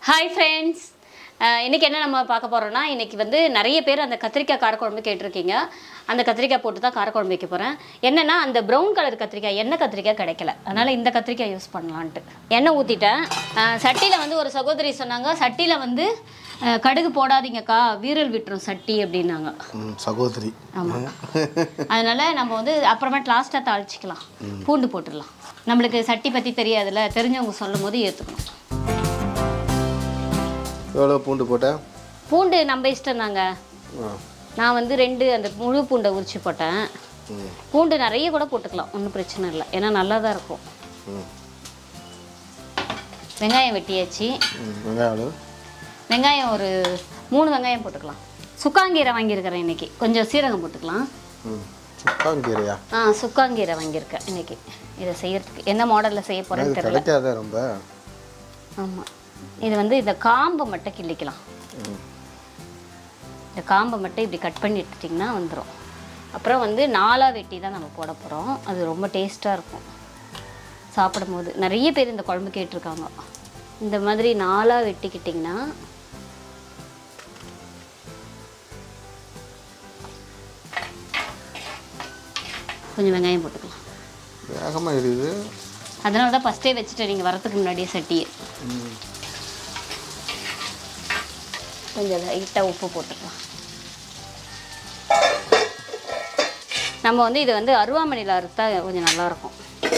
Hi friends இன்றைக்கி என்ன நம்ம பார்க்க போகிறோம்னா இன்றைக்கி வந்து நிறைய பேர் அந்த கத்திரிக்காய் காரக்குழம்பு கேட்டிருக்கீங்க அந்த கத்திரிக்காய் போட்டு தான் காரக்குழம்பு வைக்க போகிறேன் என்னென்னா அந்த ப்ரௌன் கலர் கத்திரிக்காய் எண்ணெய் கத்திரிக்காய் கிடைக்கல அதனால் இந்த கத்திரிக்காய் யூஸ் பண்ணலான்ட்டு எண்ணெய் ஊற்றிட்டேன் சட்டியில் வந்து ஒரு சகோதரி சொன்னாங்க சட்டியில் வந்து அஹ், கடுகு போடாதீங்கக்கா வீரல் விட்டுரும் சட்டி அப்படின்னாங்க ம், சகோதரி ஆமாம் அதனால் நம்ம வந்து அப்புறமேட்டு லாஸ்ட்டாக தாளிச்சிக்கலாம் பூண்டு போட்டுடலாம் நம்மளுக்கு சட்டி பற்றி தெரியாதுல்ல தெரிஞ்சவங்க சொல்லும் போது ஏற்றுக்கணும் எவ்வளோ பூண்டு போட்டேன் பூண்டு நம்ம இஷ்டம் தாங்க ஆ நான் வந்து ரெண்டு அந்த முழு பூண்டை உரிச்சு போட்டேன் ம் பூண்டு நிறைய கூட போட்டுக்கலாம் ஒன்றும் பிரச்சனை இல்லை ஏன்னா நல்லா தான் இருக்கும் ம் வெங்காயம் வெட்டியாச்சு ம் வெங்காயம் எவ்வளோ வெங்காயம் ஒரு மூணு வெங்காயம் போட்டுக்கலாம் சுக்காங்கீரை வாங்கியிருக்கிறேன் இன்னைக்கு கொஞ்சம் சீரகம் போட்டுக்கலாம் ம் சுக்காங்கீரையா ஆ சுக்காங்கீரை வாங்கியிருக்கேன் இன்னைக்கு இதை செய்யறதுக்கு என்ன மாடலில் செய்ய போகிறேன்னு அது தெரியல கிடைக்காத ரொம்ப ஆமாம் இது வந்து இந்த காம்பை மட்டும் கிள்ளிக்கலாம் ம் இந்த காம்பை மட்டும் இப்படி கட் பண்ணி எடுத்துட்டிங்கன்னா வந்துடும் அப்புறம் வந்து நாலாக வெட்டி தான் நம்ம போட போகிறோம் அது ரொம்ப டேஸ்ட்டாக இருக்கும் சாப்பிடும்போது நிறைய பேர் இந்த குழம்பு கேட்டிருக்காங்க இந்த மாதிரி நாலாக வெட்டிக்கிட்டிங்கன்னா கொஞ்சம் வெங்காயம் போட்டுக்கலாம் வேகமாக இருக்குது அதனால தான் ஃபஸ்ட்டே வச்சுட்டேன் நீங்கள் வரத்துக்கு முன்னாடியே சட்டியை ம் கொஞ்சம் லைட்டாக உப்பு போட்டுக்கலாம் நம்ம வந்து இது வந்து அருவாமனையில் அறுத்தா கொஞ்சம் நல்லாயிருக்கும்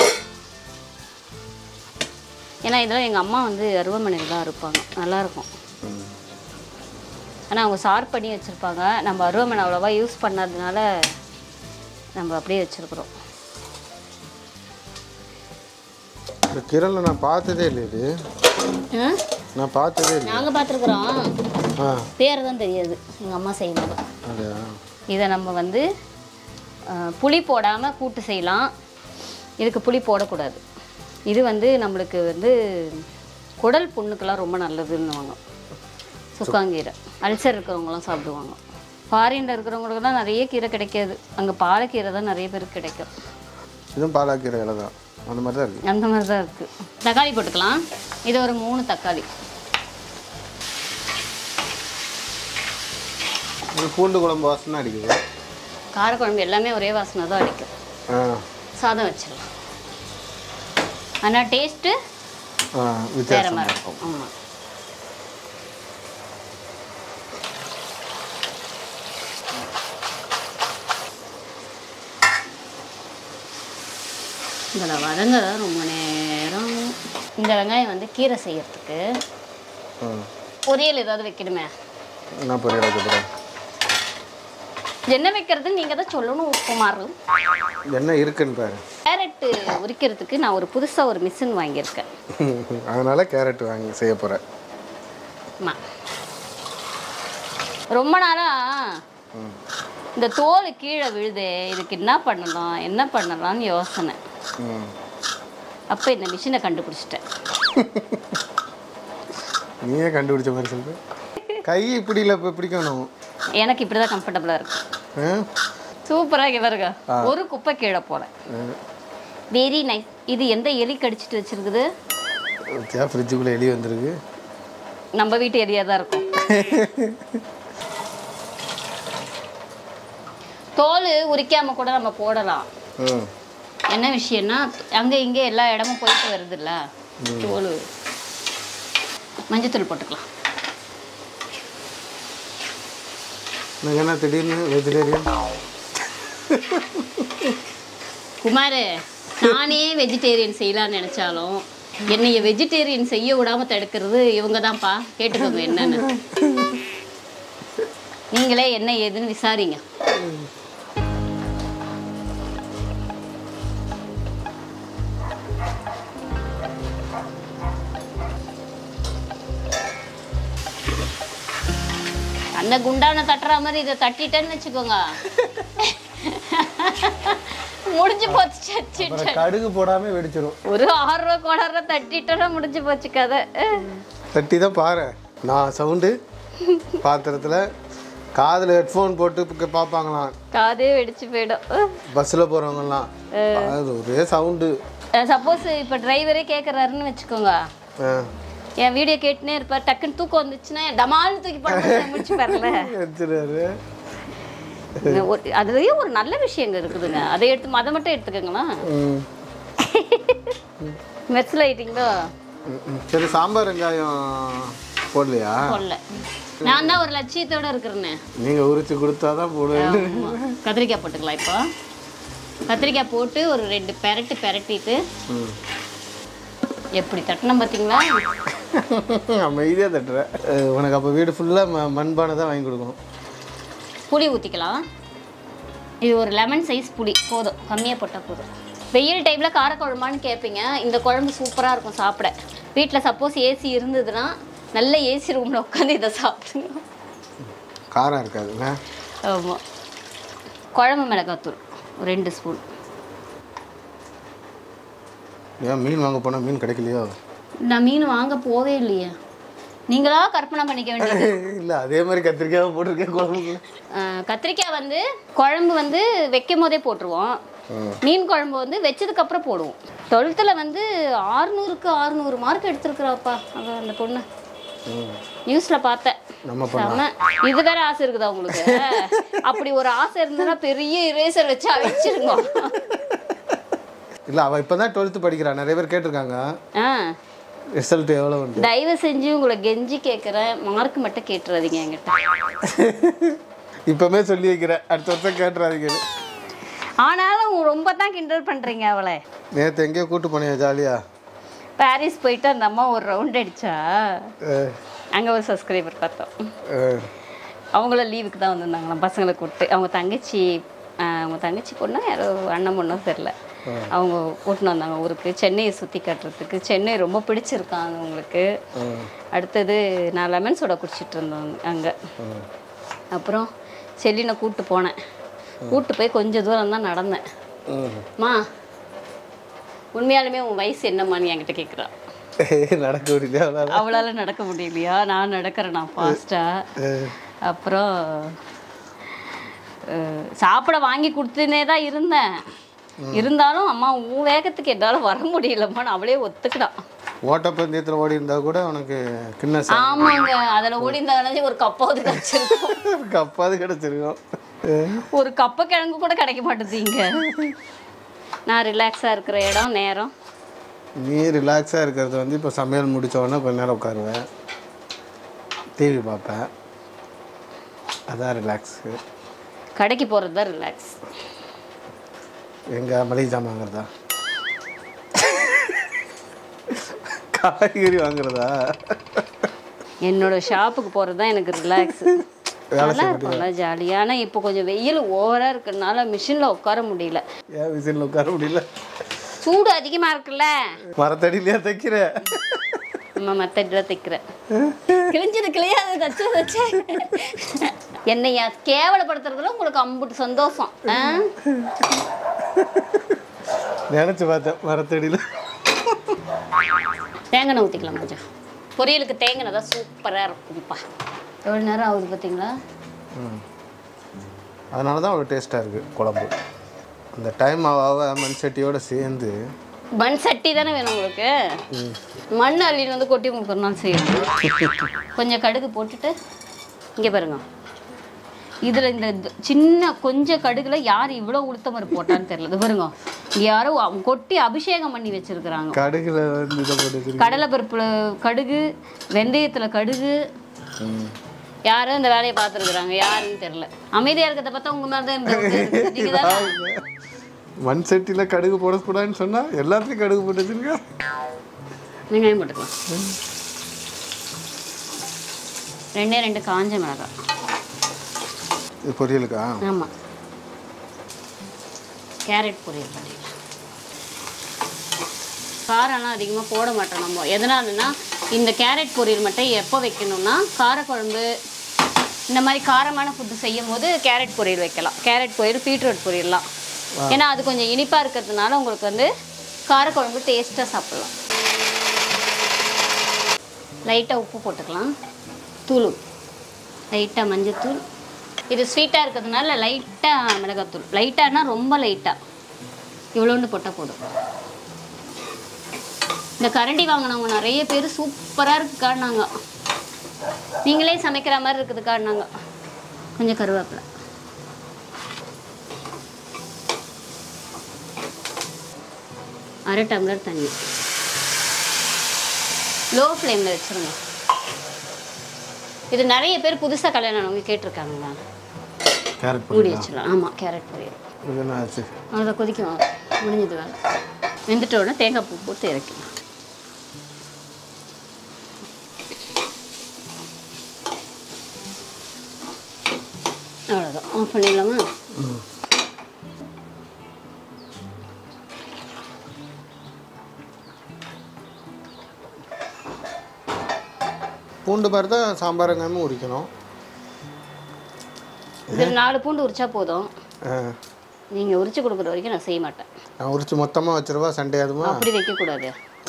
ஏன்னா இதெல்லாம் எங்கள் அம்மா வந்து அருவாமனையில் தான் அறுப்பாங்க நல்லாயிருக்கும் ம் ஆனால் அவங்க சார் பண்ணி வச்சுருப்பாங்க நம்ம அருவாமனை அவ்வளோவா யூஸ் பண்ணாததுனால நம்ம அப்படியே வச்சுருக்குறோம் இந்த கிரணில் நான் பார்த்ததே இல்லை இது நான் பார்த்ததே இல்லை நாங்கள் பார்த்துருக்குறோம் ஆ பேர் தான் தெரியாது எங்கள் அம்மா செய்யும்போது அப்படியா இதை நம்ம வந்து அஹ், புளி போடாமல் கூட்டு செய்யலாம் இதுக்கு புளி போடக்கூடாது இது வந்து நம்மளுக்கு வந்து குடல் புண்ணுக்கெல்லாம் ரொம்ப நல்லதுன்னுவாங்க சுக்காங்கீரை அல்சர் இருக்கிறவங்களாம் சாப்பிடுவாங்க ஃபாரினில் இருக்கிறவங்களுக்கு தான் நிறைய கீரை கிடைக்காது அங்கே பாலக்கீரை தான் நிறைய பேருக்கு கிடைக்கும் இதுவும் பாலாக்கீரை இலை தான் அந்த மாதிரி தான் இருக்குது அந்த மாதிரி தான் இருக்குது தக்காளி போட்டுக்கலாம் இது ஒரு மூணு தக்காளி இது பூண்டு குழம்பு வாசனை அடிக்குது காரக்குழம்பு எல்லாமே ஒரே வாசனை தான் அடிக்கும் ஆ சாதம் வச்சிடலாம் ஆனால் டேஸ்ட்டு ஆ வேற வித்தியாசம் மாதிரி இருக்கும் ஆமாம் இதில் வதங்க ரொம்ப நேரம் இந்த வெங்காயம் வந்து கீரை செய்யறதுக்கு ஆ பொரியல் ஏதாவது வைக்கணுமே என்ன பொரியல் வைக்க போகிறேன் என்ன வைக்கிறதுன்னு நீங்கள் தான் சொல்லணும் உப்புமாறு என்ன இருக்குன்னு பாரு கேரட்டு உரிக்கிறதுக்கு நான் ஒரு புதுசாக ஒரு மிஷின் வாங்கியிருக்கேன் அதனால கேரட் வாங்கி செய்ய போகிறேன் ஆமாம் ரொம்ப நாளாக ம் இந்த தோல் கீழே விழுதே இதுக்கு என்ன பண்ணலாம் என்ன பண்ணலாம்னு யோசனை ம் அப்போ இந்த மிஷினை கண்டுபிடிச்சிட்டேன் நீயே கண்டுபிடிச்ச மாதிரி சொல்லு கை இப்படி இல்லை இப்போ பிடிக்கணும் எனக்கு இப்படி தான் கம்ஃபர்டபுளாக இருக்கு ஆ? சூப்பராக இவருங்க ஒரு குப்பை கீழே போல ஆ. வெரி நைஸ் இது எந்த எலி கடிச்சிட்டு வச்சிருக்குது ஓகே ஃப்ரிட்ஜுக்குள்ளே எலி வந்திருக்கு நம்ம வீட்டு எலியாக தான் இருக்கும் தோல் உரிக்காம கூட நம்ம போடலாம் ம் என்ன விஷயம்னா அங்கே இங்கே எல்லா இடமும் போயிட்டு வருதுல்ல தோல் மஞ்சத்தூள் போட்டுக்கலாம் நீங்கள் என்ன திடீர்னு வெஜிடேரியன் குமார் நானே வெஜிடேரியன் செய்யலாம்னு நினச்சாலும் என்னைய வெஜிடேரியன் செய்ய விடாம தடுக்கிறது இவங்க தான்ப்பா கேட்டுக்கோங்க என்னன்னு நீங்களே என்ன ஏதுன்னு விசாரிங்க அந்த குண்டான தட்டுற மாதிரி இதை தட்டிட்டேன்னு வச்சுக்கோங்க முடிஞ்சு போச்சு சச்சு. அப்புறம் கடுகு போடாமல் வெடிச்சிரும் ஒரு ஆறு ரூபா கோடாறு தட்டிட்டோன்னா முடிஞ்சு போச்சு கதை தட்டி தான் பாரு நான் சவுண்டு பாத்திரத்தில் காதில் ஹெட்ஃபோன் போட்டு இப்ப பார்ப்பாங்களாம் காதே வெடிச்சு போயிடும் பஸ்ஸில் போகிறவங்கலாம் அது ஒரே சவுண்டு சப்போஸ் இப்போ டிரைவரே கேட்குறாருன்னு வச்சுக்கோங்க என் வீடியோ கேட்டுனே இருப்பார் டக்குன்னு தூக்கம் வந்துச்சுன்னா டமால்னு தூக்கி போட்டு முடிச்சு பாருல வச்சுருவாரு ஒரு அதுலயும் ஒரு நல்ல விஷயங்க இருக்குதுங்க அதை எடுத்து அதை மட்டும் எடுத்துக்கோங்களா ம் மெர்சில் ஆயிட்டீங்களோ ம், ம். சரி சாம்பார் வெங்காயம் போடலையா கொல்ல நான் தான் ஒரு லட்சியத்தோட இருக்கிறேன்னு நீங்கள் உரிச்சு கொடுத்தா தான் போடுவேன் ஆமா. கத்திரிக்காய் போட்டுக்கலாம் இப்போ கத்திரிக்காய் போட்டு ஒரு ரெண்டு பெரட்டு பெரட்டிட்டு ம் எப்படி தட்டினோம் பார்த்தீங்களா அமைதியாக தட்டுறேன் அஹ், உனக்கு அப்போ வீடு ஃபுல்லாக மண்பானை தான் வாங்கி கொடுக்கணும் புளி ஊற்றிக்கலாம் இது ஒரு லெமன் சைஸ் புளி போதும் கம்மியாக போட்டால் போதும் வெயில் டைமில் காரக்குழம்பான்னு கேட்பீங்க இந்த குழம்பு சூப்பராக இருக்கும் சாப்பிட வீட்டில் சப்போஸ் ஏசி இருந்ததுன்னா நல்ல ஏசி ரூமில் உட்காந்து இதை சாப்பிடுங்க காரம் இருக்காதுங்க ஆமாம் குழம்பு மிளகாத்தூள் ஒரு ரெண்டு ஸ்பூன் ஏன் மீன் வாங்க போனால் மீன் கிடைக்கலையோ நான் மீன் வாங்க போவே இல்லையே நீங்களா கற்பனை பண்ணிக்க வேண்டியது இல்லை அதே மாதிரி கத்திரிக்காய் போட்டிருக்கேன் குழம்புக்கு அஹ், கத்திரிக்காய் வந்து குழம்பு வந்து வைக்கும் போதே போட்டுருவோம் ம். மீன் குழம்பு வந்து வச்சதுக்கு அப்புறம் போடுவோம் டுவெல்த்தில் வந்து ஆறுநூறுக்கு ஆறுநூறு மார்க் எடுத்திருக்கிறாப்பா அவ அந்த பொண்ணு ம் நியூஸில் பார்த்தேன் நம்ம பண்ண செம. இது வேற ஆசை இருக்குதா உங்களுக்கு அப்படி ஒரு ஆசை இருந்ததுன்னா பெரிய இரேசர் வச்சு அழிச்சிருங்க இல்லை அவள் இப்போ தான் டுவெல்த்து படிக்கிறா நிறைய பேர் கேட்டிருக்காங்க ஆ ரிசல்ட் எவ்வளோ உண்டு தயவு செஞ்சு உங்களை கெஞ்சி கேட்குறேன் மார்க் மட்டும் கேட்டுறாதீங்க என்கிட்ட இப்போமே சொல்லி வைக்கிறேன் அடுத்த வருஷம் கேட்டுறாதீங்க ஆனாலும் ரொம்ப தான் கிண்டல் பண்ணுறீங்க அவளை நேற்று எங்கேயோ கூட்டு போனியா ஜாலியா பாரிஸ் போயிட்டு அந்த அம்மா ஒரு ரவுண்ட் அடிச்சா அங்கே ஒரு சப்ஸ்கிரைபர் பார்த்தோம் அவங்கள லீவுக்கு தான் வந்திருந்தாங்களாம் பசங்களை கூப்பிட்டு அவங்க தங்கச்சி ஆஹ், அவங்க தங்கச்சி பொண்ணா யாரோ அண்ணன் பொண்ணோ தெரில அவங்க கூட்டின்னு வந்தாங்க ஊருக்கு சென்னையை சுற்றி காட்டுறதுக்கு சென்னை ரொம்ப பிடிச்சிருக்காங்க அவங்களுக்கு அடுத்தது நான் லெமன் சோடா குடிச்சிட்டு இருந்தோம் அங்கே அப்புறம் செல்லினை கூப்பிட்டு போனேன் கூப்பிட்டு போய் கொஞ்சம் தூரம் தான் நடந்தேன் மா உண்மையாலுமே உன் வயசு என்னம்மான்னு என்கிட்ட கேட்குறான் நடக்க முடியல அவளால் அவளால் நடக்க முடியலையா நான் நடக்கிறேன் நான் ஃபாஸ்ட்டாக அப்புறம் அஹ், சாப்பிட வாங்கி கொடுத்துனே தான் இருந்தேன் இருந்தாலும் அம்மா உன் வேகத்துக்கு என்னால் வர முடியலம்மான்னு அவளே ஒத்துக்கிட்டான் ஓட்டப்பந்தயத்தில் ஓடி இருந்தா கூட உனக்கு கிண்ண ஆமாங்க அதில் ஓடி இருந்தாலும் ஒரு கப்பாவது கிடச்சிருக்கும் கப்பாது கிடச்சிருக்கும் ஒரு கப்ப கிழங்கு கூட கிடைக்க மாட்டேது இங்க நான் ரிலாக்ஸாக இருக்கிற இடம் நேரம் நீ ரிலாக்ஸாக இருக்கிறது வந்து இப்போ சமையல் முடிச்ச உடனே கொஞ்ச நேரம் உட்காருவேன் டிவி பார்ப்பேன் அதான் ரிலாக்ஸு கடைக்கு போகிறது தான் ரிலாக்ஸ் எங்கே மளிகை ஜாமான் வாங்குறதா காய்கறி வாங்குறதா என்னோட ஷாப்புக்கு போகிறது தான் எனக்கு ரிலாக்ஸ் நல்லா இருக்கும்ல ஜாலியாக ஆனால் இப்போ கொஞ்சம் வெயில் ஓவராக இருக்கிறதுனால மிஷினில் உட்கார முடியல ஏன் விசில் உட்கார முடியல சூடு அதிகமாக இருக்குல்ல மரத்தடியிலையா தைக்கிற நம்ம மற்ற தைக்கிறேன் கிழிஞ்சது கிளியாது தச்சு தச்சு என்னையா கேவலப்படுத்துறதுல உங்களுக்கு அம்புட்டு சந்தோஷம் ஆ? நினச்சி பார்த்தேன் மரத்தடியில் தேங்காய் ஊற்றிக்கலாம் கொஞ்சம் பொரியலுக்கு தேங்காய் தான் சூப்பராக இருக்கும்ப்பா எவ்வளோ நேரம் ஆகுது பார்த்தீங்களா ம் அதனால தான் அவ்வளோ டேஸ்ட்டாக இருக்குது குழம்பு அந்த டைம் ஆக ஆக மண் சட்டியோட சேர்ந்து மண் சட்டி தானே வேணும் உங்களுக்கு மண் அள்ளின்னு வந்து கொட்டி உங்களுக்கு ஒரு நாள் செய்யணும் கொஞ்சம் கடுகு போட்டுட்டு இங்கே பாருங்க இதில் இந்த து- சின்ன கொஞ்சம் கடுகுல யார் இவ்வளோ உளுத்தம் பருப்பு போட்டான்னு தெரியல இது பாருங்க இங்கே யாரோ அவங்க கொட்டி அபிஷேகம் பண்ணி வச்சிருக்கிறாங்க கடுகுல வந்து இதை போட்டு வச்சிருக்கீங்க. கடலை பருப்புல கடுகு வெந்தயத்தில் கடுகு ம் யாரும் இந்த வேலையை பார்த்துருக்குறாங்க யாருன்னு தெரியல அமைதியாக இருக்கிறத பார்த்தா உங்க மேலே தான் இந்த நீங்கள் தானே மண் சட்டியில் கடுகு போடக்கூடாதுன்னு சொன்னால் எல்லாத்துலேயும் கடுகு போட்டு வச்சிருக்கா வெங்காயம் போட்டுக்கலாம் ரெண்டே ரெண்டு காஞ்ச மிளகாய் இது பொரியலுக்கா ஆமாம் கேரட் பொரியல் பண்ணிடலாம் காரம்லாம் அதிகமாக போட மாட்டோம் நம்ம எதனாலனா இந்த கேரட் பொரியல் மட்டும் எப்போ வைக்கணும்னா காரக்குழம்பு இந்த மாதிரி காரமான ஃபுட்டு செய்யும் போது கேரட் பொரியல் வைக்கலாம் கேரட் பொரியல் பீட்ரூட் பொரியல்லாம் ஏன்னா அது கொஞ்சம் இனிப்பாக இருக்கிறதுனால உங்களுக்கு வந்து காரக்குழம்பு டேஸ்ட்டாக சாப்பிட்லாம் லைட்டாக உப்பு போட்டுக்கலாம் தூள் லைட்டாக மஞ்சத்தூள் இது ஸ்வீட்டாக இருக்கிறதுனால லைட்டாக மிளகாத்தூள் லைட்டானா ரொம்ப லைட்டாக இவ்வளோண்டு போட்டால் போதும் இந்த கரண்டி வாங்கினவங்க நிறைய பேர் சூப்பராக இருக்குக்கான்னாங்க நீங்களே சமைக்கிற மாதிரி இருக்குதுக்கான்னாங்க கொஞ்சம் கருவேப்பிலை அரை டம்ளர் தண்ணி லோ ஃப்ளேமில் வச்சுருங்க இது நிறைய பேர் புதுசாக கல்யாணம் ஆனவங்க கேட்டிருக்காங்க கேரட் மூடி பொரியலா வச்சிடலாம் ஆமாம் கேரட் பொரியல் இது என்ன ஆச்சு அதை கொதிக்கும் முடிஞ்சது வேலை வெந்துட்ட உடனே தேங்காய் பூ போட்டு இறக்கலாம் அவ்வளோதான் ஆஃப் பண்ணிடலாமா பூண்டு மாதிரி தான் சாம்பார் வெங்காயமும் உரிக்கணும் இதில் நாலு பூண்டு உரிச்சா போதும் ஆ. நீங்கள் உரிச்சு கொடுக்குற வரைக்கும் நான் செய்ய மாட்டேன் நான் உரிச்சு மொத்தமாக வச்சிருவா சண்டே அதுமா அப்படி வைக்கக்கூடாது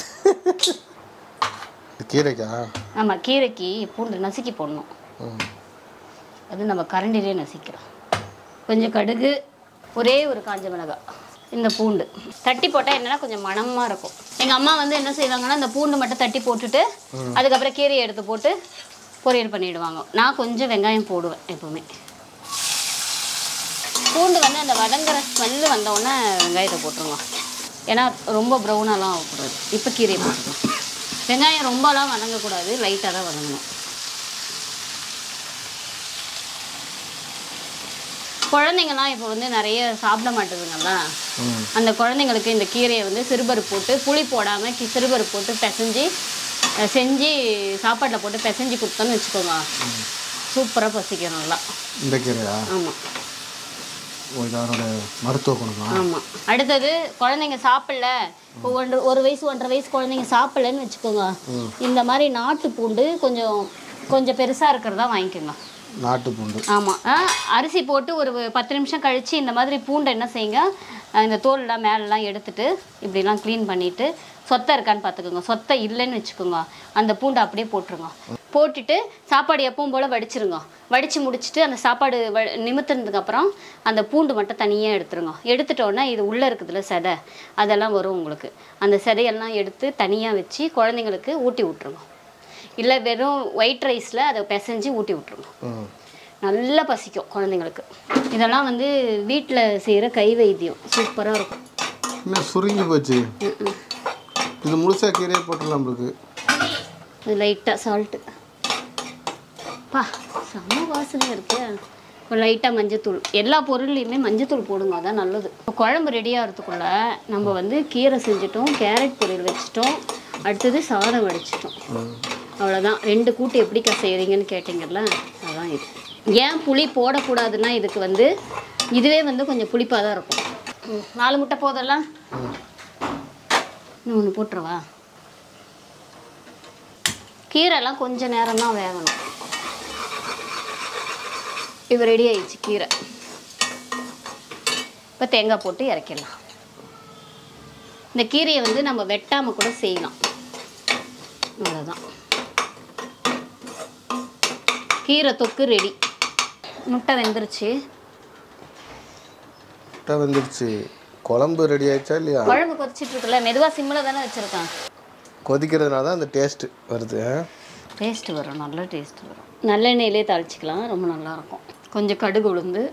இது கீரைக்கா ஆமாம் கீரைக்கு பூண்டு நசுக்கி போடணும் ம் அது நம்ம கரண்டிலே நசிக்கிறோம் கொஞ்சம் கடுகு ஒரே ஒரு காஞ்ச மிளகாய் இந்த பூண்டு தட்டி போட்டால் என்னன்னா கொஞ்சம் மணமாக இருக்கும் எங்கள் அம்மா வந்து என்ன செய்வாங்கன்னா இந்த பூண்டு மட்டும் தட்டி போட்டுட்டு அதுக்கப்புறம் கீரையை எடுத்து போட்டு பொரியல் பண்ணிடுவாங்க நான் கொஞ்சம் வெங்காயம் போடுவேன் எப்பவுமே பூண்டு வந்து அந்த வதங்குற ஸ்மெல்லு வந்தோடனே வெங்காயத்தை போட்டுருங்க ஏன்னா ரொம்ப ப்ரௌனாலாம் ஆகக்கூடாது இப்போ கீரையை போட்டுக்கலாம் வெங்காயம் ரொம்பலாம் வதங்கக்கூடாது லைட்டாக தான் வதங்கணும் குழந்தைங்கலாம் இப்போ வந்து நிறைய சாப்பிட மாட்டேதுங்கல்ல ம் அந்த குழந்தைங்களுக்கு இந்த கீரையை வந்து சிறுபருப்பு போட்டு புளி போடாமல் கி சிறுபருப்பு போட்டு பிசைஞ்சு அஹ், செஞ்சு சாப்பாட்டில் போட்டு பிசைஞ்சு கொடுத்தோன்னு வச்சுக்கோங்க சூப்பராக பசிக்கும் நல்லா இந்த கீரையா ஆமாம் ஓ இது அதனோட மருத்துவ குணமா ஆமாம் அடுத்தது குழந்தைங்க சாப்பிடல இப்போ ஒன்று ஒரு வயசு ஒன்றரை வயசு குழந்தைங்க சாப்பிடலன்னு வச்சுக்கோங்க இந்த மாதிரி நாட்டு பூண்டு கொஞ்சம் கொஞ்சம் பெருசாக இருக்கிறதா வாங்கிக்கோங்க நாட்டு பூண்டு ஆமாம் அரிசி போட்டு ஒரு பத்து நிமிஷம் கழித்து இந்த மாதிரி பூண்டை என்ன செய்யுங்க அஹ் இந்த தோல்லாம் மேலெலாம் எடுத்துட்டு இப்படிலாம் க்ளீன் பண்ணிவிட்டு சொத்தை இருக்கான்னு பார்த்துக்கோங்க சொத்தை இல்லைன்னு வச்சுக்கோங்க அந்த பூண்டை அப்படியே போட்டுருங்க போட்டுட்டு சாப்பாடு எப்பவும் போல் வடிச்சிருங்க வடித்து முடிச்சுட்டு அந்த சாப்பாடு வ நிமித்துனதுக்கப்புறம் அந்த பூண்டு மட்டும் தனியாக எடுத்துருங்க எடுத்துட்டோன்னா இது உள்ளே இருக்குதுல்ல செதை அதெல்லாம் வரும் உங்களுக்கு அந்த செதையெல்லாம் எடுத்து தனியாக வச்சு குழந்தைங்களுக்கு ஊட்டி விட்ருங்க இல்லை வெறும் ஒயிட் ரைஸில் அதை பிசைஞ்சு ஊட்டி விட்ருங்க ம் நல்லா பசிக்கும் குழந்தைங்களுக்கு இதெல்லாம் வந்து வீட்டில் செய்கிற கை வைத்தியம் சூப்பராக இருக்கும் என்ன சுருங்கி போச்சு இது முழுசா கீரையை போட்டுடலாம் நம்மளுக்கு இது லைட்டாக சால்ட்டு பா செம்ம வாசனை இருக்கு இப்போ லைட்டாக மஞ்சத்தூள் எல்லா பொருள்லையுமே மஞ்சத்தூள் போடுங்க அதான் நல்லது இப்போ குழம்பு ரெடி ஆகிறதுக்குள்ள நம்ம வந்து கீரை செஞ்சிட்டோம் கேரட் பொரியல் வச்சிட்டோம் அடுத்தது சாதம் வடிச்சிட்டோம் அவ்வளோதான் ரெண்டு கூட்டு எப்படிக்கா செய்கிறீங்கன்னு கேட்டிங்கல்ல அதான் இது ஏன் புளி போடக்கூடாதுன்னா இதுக்கு வந்து இதுவே வந்து கொஞ்சம் புளிப்பாக தான் இருக்கும் ம், நாலு முட்டை போதெல்லாம் இன்னும் ஒன்று போட்டுருவா கீரைலாம் கொஞ்ச நேரம் தான் வேகணும் இப்போ ரெடி ஆயிடுச்சு கீரை இப்போ தேங்காய் போட்டு இறக்கிடலாம் இந்த கீரையை வந்து நம்ம வெட்டாமல் கூட செய்யலாம் அவ்வளோதான் கீரை தொக்கு ரெடி முட்டை வெந்துருச்சு முட்டை வந்துருச்சு குழம்பு ரெடி ஆயிடுச்சா இல்லையா குழம்பு கொதிச்சிட்டு இருக்குல்ல மெதுவாக சிம்மில் தானே வச்சுருக்கேன் கொதிக்கிறதுனால தான் அந்த டேஸ்ட் வருது ஆ? டேஸ்ட் வரும் நல்ல டேஸ்ட் வரும் நல்லெண்ணெயிலே தாளிச்சிக்கலாம் ரொம்ப நல்லா இருக்கும் கொஞ்சம் கடுகு உளுந்து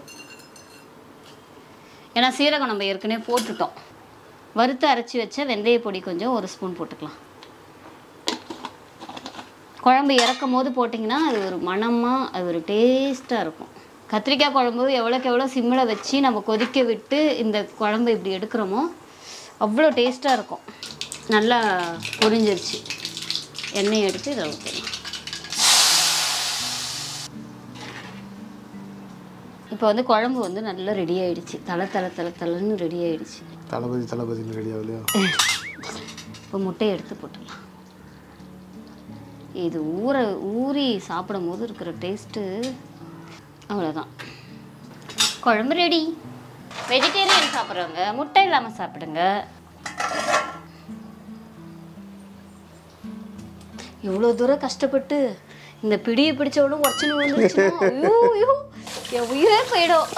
ஏன்னா சீரகம் நம்ம ஏற்கனவே போட்டுட்டோம் வறுத்து அரைச்சி வச்ச வெந்தய பொடி கொஞ்சம் ஒரு ஸ்பூன் போட்டுக்கலாம் குழம்பு இறக்கும் போது போட்டிங்கன்னா அது ஒரு மணமாக அது ஒரு டேஸ்ட்டாக இருக்கும் கத்திரிக்காய் குழம்பு எவ்வளோக்கு எவ்வளோ சிம்மில் வச்சு நம்ம கொதிக்க விட்டு இந்த குழம்பு இப்படி எடுக்கிறோமோ அவ்வளோ டேஸ்ட்டாக இருக்கும் நல்லா பொரிஞ்சிருச்சு எண்ணெய் எடுத்து இதை ஊற்றலாம் இப்போ வந்து குழம்பு வந்து நல்லா ரெடி ஆயிடுச்சு தலை தலை தலை தலைன்னு ரெடி ஆயிடுச்சு தளபதி தளபதினு ரெடி ஆகலையோ இப்போ முட்டையை எடுத்து போட்டுடலாம் இது ஊற ஊறி சாப்பிடும் போது இருக்கிற டேஸ்ட்டு அவ்வளோதான் குழம்பு ரெடி வெஜிடேரியன் சாப்பிட்றவங்க முட்டை இல்லாமல் சாப்பிடுங்க இவ்வளோ தூரம் கஷ்டப்பட்டு இந்த பிடியை பிடிச்சவனும் உடச்சுன்னு விழுந்துருச்சுன்னா ஐயோ ஐயோ என் உயிரே போயிடும்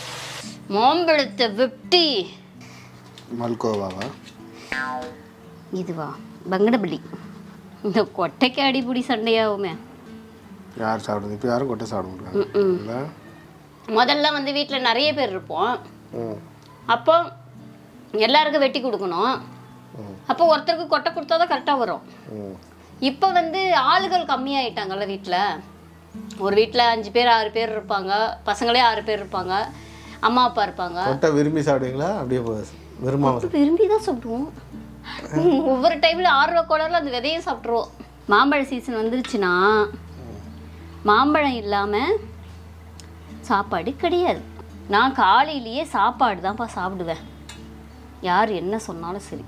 மாம்பழத்தை வெட்டி மல்கோவாவா இதுவா பங்கடபள்ளி இந்த கொட்டைக்கு அடிப்படி சண்டையாகுமே யார் சாப்பிடுது இப்போ யாரும் கொட்டை சாப்பிட முடியாது இல்லை முதல்ல வந்து வீட்டில் நிறைய பேர் இருப்போம் ம் அப்போ எல்லாருக்கும் வெட்டி கொடுக்கணும் ம். அப்போ ஒருத்தருக்கு கொட்டை கொடுத்தா தான் கரெக்டாக வரும் ம் இப்போ வந்து ஆளுகள் கம்மியாயிட்டாங்கல்ல வீட்டில் ஒரு வீட்டில் அஞ்சு பேர் ஆறு பேர் இருப்பாங்க பசங்களே ஆறு பேர் இருப்பாங்க அம்மா அப்பா இருப்பாங்க கொட்டை விரும்பி சாப்பிடுவீங்களா அப்படியே போ- விரும்பாம விரும்பி தான் சாப்பிடுவோம் ம், ஒவ்வொரு டைமில் ஆர்வ கோளரில் அந்த விதையும் சாப்பிட்ருவோம் மாம்பழ சீசன் வந்துருச்சுன்னா மாம்பழம் இல்லாமல் சாப்பாடு கிடையாது நான் காலையிலேயே சாப்பாடு தான்ப்பா சாப்பிடுவேன் யார் என்ன சொன்னாலும் சரி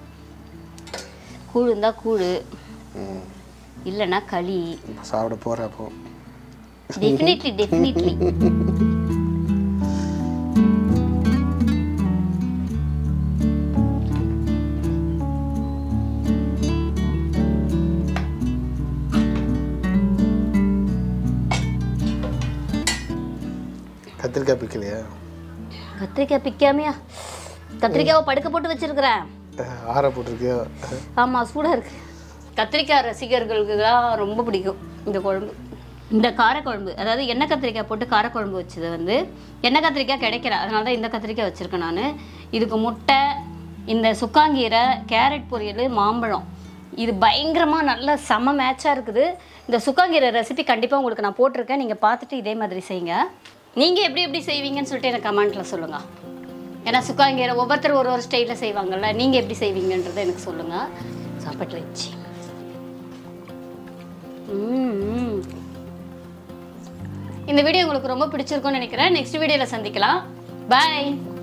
கூழ் இருந்தால் கூழ் ம் இல்லைன்னா களி இப்போ சாப்பிட போகிறேன் அப்போ டெஃபினெட்லி டெஃபினெட்லி கத்திரிக்காய் பிக்கலையா கத்திரிக்காய் பிக்காமையா கத்திரிக்காவை படுக்க போட்டு வச்சிருக்கிறேன் அஹ், ஆற போட்டிருக்கியா ஆமாம் சூடாக இருக்கு கத்திரிக்காய் ரசிகர்களுக்கு தான் ரொம்ப பிடிக்கும் இந்த குழம்பு இந்த காரக்குழம்பு அதாவது எண்ணெய் கத்திரிக்காய் போட்டு காரக்குழம்பு வச்சது வந்து எண்ணெய் கத்திரிக்காய் கிடைக்கல அதனால தான் இந்த கத்திரிக்காய் வச்சுருக்கேன் நான் இதுக்கு முட்டை இந்த சுக்காங்கீரை கேரட் பொரியல் மாம்பழம் இது பயங்கரமாக நல்ல செம மேட்சாக இருக்குது இந்த சுக்காங்கீரை ரெசிபி கண்டிப்பாக உங்களுக்கு நான் போட்டிருக்கேன் நீங்கள் பார்த்துட்டு இதே மாதிரி செய்யுங்க நீங்கள் எப்படி எப்படி செய்வீங்கன்னு சொல்லிட்டு எனக்கு கமெண்ட்டில் சொல்லுங்கள் ஏன்னா சுக்காங்கீரை ஒவ்வொருத்தர் ஒரு ஒரு ஸ்டைலில் செய்வாங்கல்ல நீங்கள் எப்படி செய்வீங்கன்றதை எனக்கு சொல்லுங்கள் சாப்பாட்டில் வச்சு ம். இந்த வீடியோ உங்களுக்கு ரொம்ப பிடிச்சிருக்கும்னு நினைக்கிறேன் நெக்ஸ்ட் வீடியோவில் சந்திக்கலாம் பாய்